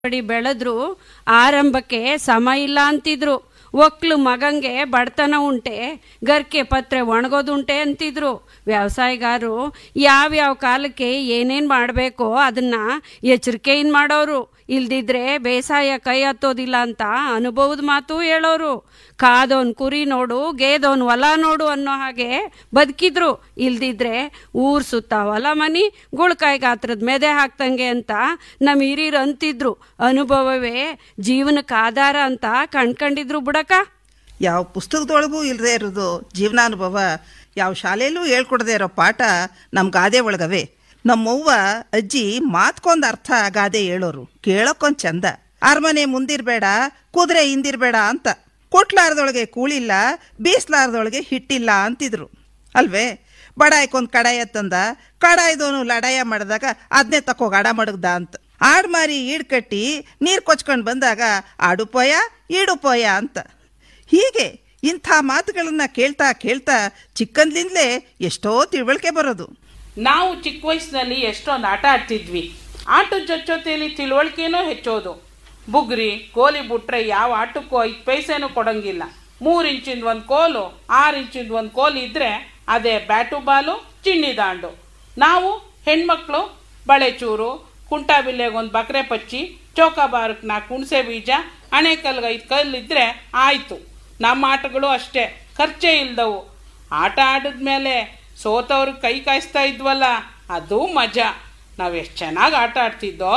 ಕಡಿ ಬೆಳೆದ್ರು ಆರಂಭಕ್ಕೆ ಸಮ ಇಲ್ಲ ಅಂತಿದ್ರು ಒಕ್ಲು ಮಗಂಗೆ ಬಡತನ ಉಂಟೆ ಗರ್ಕೆ ಪತ್ರೆ ಒಣಗೋದುಂಟೆ ಅಂತಿದ್ರು ವ್ಯವಸಾಯಗಾರರು ಯಾವ್ಯಾವ ಕಾಲಕ್ಕೆ ಏನೇನು ಮಾಡಬೇಕೋ ಅದನ್ನ ಎಚ್ಚರಿಕೆಯಿಂದ ಮಾಡೋರು ಇಲ್ದಿದ್ರೆ ಬೇಸಾಯ ಕೈ ಹತ್ತೋದಿಲ್ಲ ಅಂತ ಅನುಭವದ ಮಾತು ಹೇಳೋರು ಕಾದೋನ್ ಕುರಿ ನೋಡು ಗೇದೋನ್ ಹೊಲ ನೋಡು ಅನ್ನೋ ಹಾಗೆ ಬದುಕಿದ್ರು ಇಲ್ದಿದ್ರೆ ಊರ್ ಸುತ್ತ ಹೊಲ ಮನಿ ಗುಳ್ಕಾಯಿ ಗಾತ್ರದ ಮೆದೆ ಹಾಕ್ತಂಗೆ ಅಂತ ನಮ್ಮ ಹಿರಿಯರು ಅಂತಿದ್ರು ಅನುಭವವೇ ಜೀವನಕ್ಕೆ ಆಧಾರ ಅಂತ ಕಣ್ಕಂಡಿದ್ರು ಬುಡಕ ಯಾವ ಪುಸ್ತಕದೊಳಗೂ ಇಲ್ಲದೆ ಇರೋದು ಜೀವನಾನುಭವ ಯಾವ ಶಾಲೆಯಲ್ಲೂ ಹೇಳ್ಕೊಡದೆ ಇರೋ ಪಾಠ ನಮ್ಮ ಗಾದೆ ಒಳಗವೆ ನಮ್ಮವ್ವ ಅಜ್ಜಿ ಮಾತ್ಕೊಂದು ಅರ್ಥ ಗಾದೆ ಹೇಳೋರು ಕೇಳೋಕ್ಕೊಂದು ಚಂದ ಅರಮನೆ ಮುಂದಿರ್ಬೇಡ ಕುದುರೆ ಹಿಂದಿರ್ಬೇಡ ಅಂತ ಕೊಟ್ಲಾರ್ದೊಳಗೆ ಕೂಳಿಲ್ಲ ಬೀಸ್ಲಾರ್ದೊಳಗೆ ಹಿಟ್ಟಿಲ್ಲ ಅಂತಿದ್ರು ಅಲ್ವೇ ಬಡಾಯ್ಕೊಂದು ಕಡಾಯ ತಂದ ಕಡಾಯ್ದವನು ಲಡಾಯ ಮಾಡಿದಾಗ ಅದನ್ನೇ ತಕೋಗ ಅಡ ಮಡಗ್ದ ಅಂತ ಆಡ್ ಮಾರಿ ಈಡ್ ಕಟ್ಟಿ ನೀರು ಕೊಚ್ಕೊಂಡು ಬಂದಾಗ ಆಡುಪೋಯ ಈಡುಪೋಯ ಅಂತ ಹೀಗೆ ಇಂಥ ಮಾತುಗಳನ್ನ ಕೇಳ್ತಾ ಕೇಳ್ತಾ ಚಿಕ್ಕಂದ್ಲಿಂದಲೇ ಎಷ್ಟೋ ತಿಳುವಳಿಕೆ ಬರೋದು ನಾವು ಚಿಕ್ಕ ವಯಸ್ಸಿನಲ್ಲಿ ಎಷ್ಟೊಂದು ಆಟ ಆಡ್ತಿದ್ವಿ ಆಟದ ಜೊತೆಲಿ ತಿಳುವಳಿಕೆನೂ ಹೆಚ್ಚೋದು ಬುಗ್ರಿ ಗೋಲಿ ಬಿಟ್ರೆ ಯಾವ ಆಟಕ್ಕೂ ಐದು ಪೈಸೆನೂ ಕೊಡಂಗಿಲ್ಲ ಮೂರು ಇಂಚಿಂದ ಒಂದು ಕೋಲು ಆರು ಇಂಚಿಂದ ಒಂದು ಕೋಲು ಇದ್ರೆ ಅದೇ ಬ್ಯಾಟು ಬಾಲು ಚಿನ್ನಿ ದಾಂಡು ನಾವು ಹೆಣ್ಮಕ್ಳು ಬಳೆಚೂರು ಕುಂಟಾಬಿಲ್ಲೆಗೆ ಒಂದು ಬಕರೆ ಪಚ್ಚಿ ಚೌಕಾಬಾರಕ್ಕೆ ನಾಲ್ಕು ಹುಣಸೆ ಬೀಜ ಅಣೆಕಲ್ಗೆ ಐದು ಕಲ್ಲಿದ್ರೆ ಆಯಿತು ನಮ್ಮ ಆಟಗಳು ಅಷ್ಟೇ ಖರ್ಚೇ ಇಲ್ದವು ಆಟ ಆಡಿದ್ಮೇಲೆ ಸೋತವ್ರಿಗೆ ಕೈ ಕಾಯಿಸ್ತಾ ಇದ್ವಲ್ಲ ಅದು ಮಜಾ ನಾವು ಎಷ್ಟು ಚೆನ್ನಾಗಿ ಆಟ ಆಡ್ತಿದ್ದೋ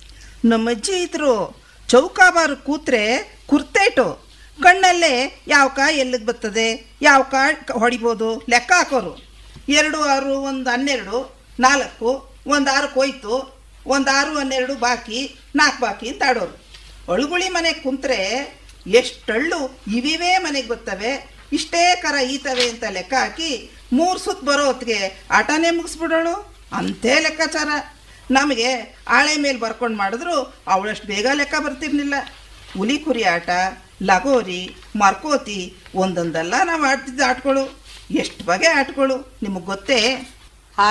ನಮ್ಮ ಅಜ್ಜಿ ಇದ್ರು ಚೌಕಾಬಾರು ಕೂತ್ರೆ ಕುರ್ತೇಟು ಕಣ್ಣಲ್ಲೇ ಯಾವ ಕಾ ಎಲ್ಲಿಗೆ ಬರ್ತದೆ ಯಾವ ಕಾ ಹೊಡಿಬೋದು ಲೆಕ್ಕ ಹಾಕೋರು ಎರಡು ಆರು ಒಂದು ಹನ್ನೆರಡು ನಾಲ್ಕು ಒಂದು ಆರು ಹೋಯ್ತು ಒಂದು ಆರು ಹನ್ನೆರಡು ಬಾಕಿ ನಾಲ್ಕು ಬಾಕಿ ಅಂತ ಆಡೋರು ಅಳುಗುಳಿ ಮನೆಗೆ ಕುಂತ್ರೆ ಎಷ್ಟಳ್ಳು ಇವಿವೇ ಮನೆಗೆ ಬರ್ತವೆ ಇಷ್ಟೇ ಕರ ಈತವೆ ಅಂತ ಲೆಕ್ಕ ಹಾಕಿ ಮೂರು ಸುತ್ತ ಬರೋ ಹೊತ್ತಿಗೆ ಆಟನೇ ಮುಗಿಸ್ಬಿಡೋಳು ಅಂಥೇ ಲೆಕ್ಕಾಚಾರ ನಮಗೆ ಆಳೆ ಮೇಲೆ ಬರ್ಕೊಂಡು ಮಾಡಿದ್ರು ಅವಳಷ್ಟು ಬೇಗ ಲೆಕ್ಕ ಬರ್ತಿರ್ಲಿಲ್ಲ ಹುಲಿ ಕುರಿ ಆಟ ಲಗೋರಿ ಮರ್ಕೋತಿ ಒಂದೊಂದಲ್ಲ ನಾವು ಆಡ್ತಿದ್ದ ಆಟಗಳು ಎಷ್ಟು ಬಗೆ ಆಟಗಳು ನಿಮಗೆ ಗೊತ್ತೇ